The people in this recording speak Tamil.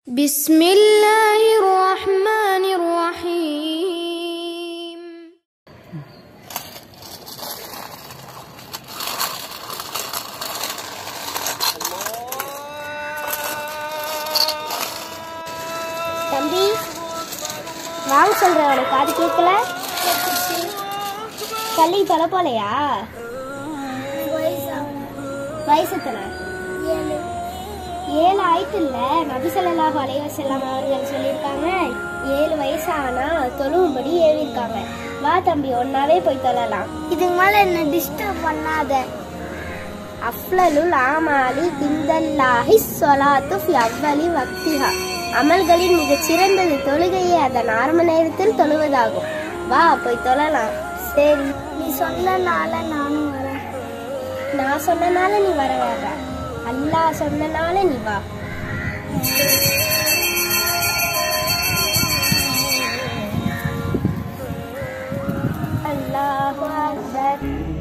بسم الله الرحمن الرحيم தம்பி வாங்க சொல்றேன் உனக்கு காது கேட்கல பள்ளி தொலை போலையா வயசு எத்தனை ஏழு ஆயிட்டு இல்ல நபிசல்லாஹு அலைஹி வஸல்லம் அவர்கள் சொல்லியிருக்காங்க ஏழு வயசு ஆனா தொழுவும்படி ஏவிருக்காங்க வா தம்பி ஒன்னாவே போய் தொழலாம் இதுக்கு மேல என்ன டிஸ்டர்ப் பண்ணாத அஃப்லலுல் ஆமாலி இந்தல்லாஹி ஸலாத்து ஃபி அவ்வலி வக்திஹா அமல்களின் மிகச் சிறந்தது தொழுகையை அதன் ஆரம்ப நேரத்தில் தொழுவதாகும் வா போய் தொழலாம் சரி நீ சொன்னனால நானும் வரேன் நான் சொன்னனால நீ வர வர அல்லாஹ் சொன்னனால நீ வா அல்லாஹு அக்பர்